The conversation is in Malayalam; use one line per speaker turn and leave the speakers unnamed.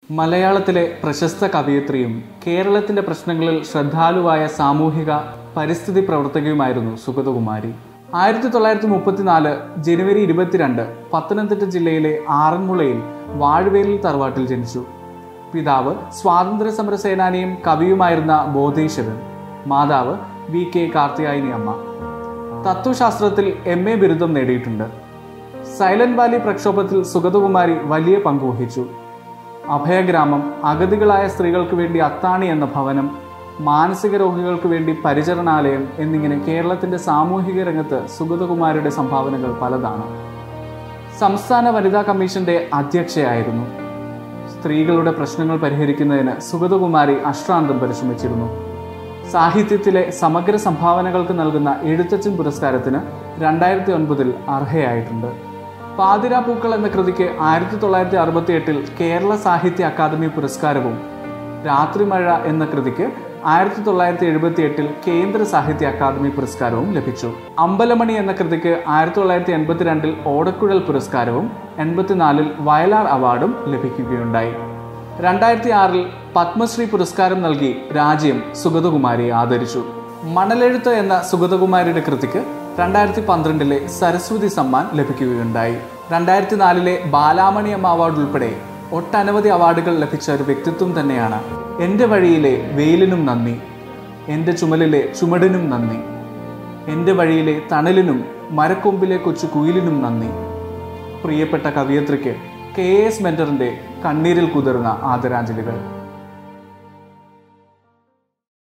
മലയാളത്തിലെ പ്രശസ്ത കവയിത്രിയും കേരളത്തിന്റെ പ്രശ്നങ്ങളിൽ ശ്രദ്ധാലുവായ സാമൂഹിക പരിസ്ഥിതി പ്രവർത്തകയുമായിരുന്നു സുഗതകുമാരി ആയിരത്തി തൊള്ളായിരത്തി മുപ്പത്തിനാല് ജനുവരി ഇരുപത്തിരണ്ട് പത്തനംതിട്ട ജില്ലയിലെ ആറന്മുളയിൽ വാഴവേലിൽ തറവാട്ടിൽ ജനിച്ചു പിതാവ് സ്വാതന്ത്ര്യ സമര സേനാനിയും കവിയുമായിരുന്ന ബോധേശ്വരൻ മാതാവ് വി കെ കാർത്തിയായനി അമ്മ തത്വശാസ്ത്രത്തിൽ എം എ ബിരുദം നേടിയിട്ടുണ്ട് സൈലന്റ് വാലി പ്രക്ഷോഭത്തിൽ സുഗതകുമാരി വലിയ പങ്കുവഹിച്ചു അഭയഗ്രാമം അഗതികളായ സ്ത്രീകൾക്ക് വേണ്ടി അത്താണി എന്ന ഭവനം മാനസിക രോഗികൾക്ക് വേണ്ടി പരിചരണാലയം എന്നിങ്ങനെ കേരളത്തിന്റെ സാമൂഹിക രംഗത്ത് സുഗതകുമാരിയുടെ സംഭാവനകൾ പലതാണ് സംസ്ഥാന വനിതാ കമ്മീഷന്റെ അധ്യക്ഷയായിരുന്നു സ്ത്രീകളുടെ പ്രശ്നങ്ങൾ പരിഹരിക്കുന്നതിന് സുഗതകുമാരി അശ്രാന്തം പരിശ്രമിച്ചിരുന്നു സാഹിത്യത്തിലെ സമഗ്ര സംഭാവനകൾക്ക് നൽകുന്ന എഴുത്തച്ഛൻ പുരസ്കാരത്തിന് രണ്ടായിരത്തി ഒൻപതിൽ അർഹയായിട്ടുണ്ട് പാതിരാപ്പൂക്കൾ എന്ന കൃതിക്ക് ആയിരത്തി തൊള്ളായിരത്തി അറുപത്തി എട്ടിൽ കേരള സാഹിത്യ അക്കാദമി പുരസ്കാരവും രാത്രിമഴ എന്ന കൃതിക്ക് ആയിരത്തി തൊള്ളായിരത്തി എഴുപത്തി എട്ടിൽ കേന്ദ്ര സാഹിത്യ അക്കാദമി പുരസ്കാരവും ലഭിച്ചു അമ്പലമണി എന്ന കൃതിക്ക് ആയിരത്തി തൊള്ളായിരത്തി എൺപത്തിരണ്ടിൽ ഓടക്കുഴൽ പുരസ്കാരവും എൺപത്തിനാലിൽ വയലാർ അവാർഡും ലഭിക്കുകയുണ്ടായി രണ്ടായിരത്തി ആറിൽ പത്മശ്രീ പുരസ്കാരം നൽകി രാജ്യം സുഗതകുമാരിയെ ആദരിച്ചു മണലെഴുത്ത് എന്ന സുഗതകുമാരിയുടെ കൃതിക്ക് രണ്ടായിരത്തി പന്ത്രണ്ടിലെ സരസ്വതി സമ്മാൻ ലഭിക്കുകയുണ്ടായി രണ്ടായിരത്തി നാലിലെ ബാലാമണി അമ്മ അവാർഡ് ഉൾപ്പെടെ ഒട്ടനവധി അവാർഡുകൾ ലഭിച്ച ഒരു വ്യക്തിത്വം തന്നെയാണ് എൻ്റെ വഴിയിലെ വെയിലിനും നന്ദി എൻ്റെ ചുമലിലെ ചുമടിനും നന്ദി എൻ്റെ വഴിയിലെ തണലിനും മരക്കൊമ്പിലെ കൊച്ചു കുയിലിനും നന്ദി പ്രിയപ്പെട്ട കവിയത്രിക്ക് കെ എസ് മെന്ററിന്റെ കണ്ണീരിൽ കുതിർന്ന ആദരാഞ്ജലികൾ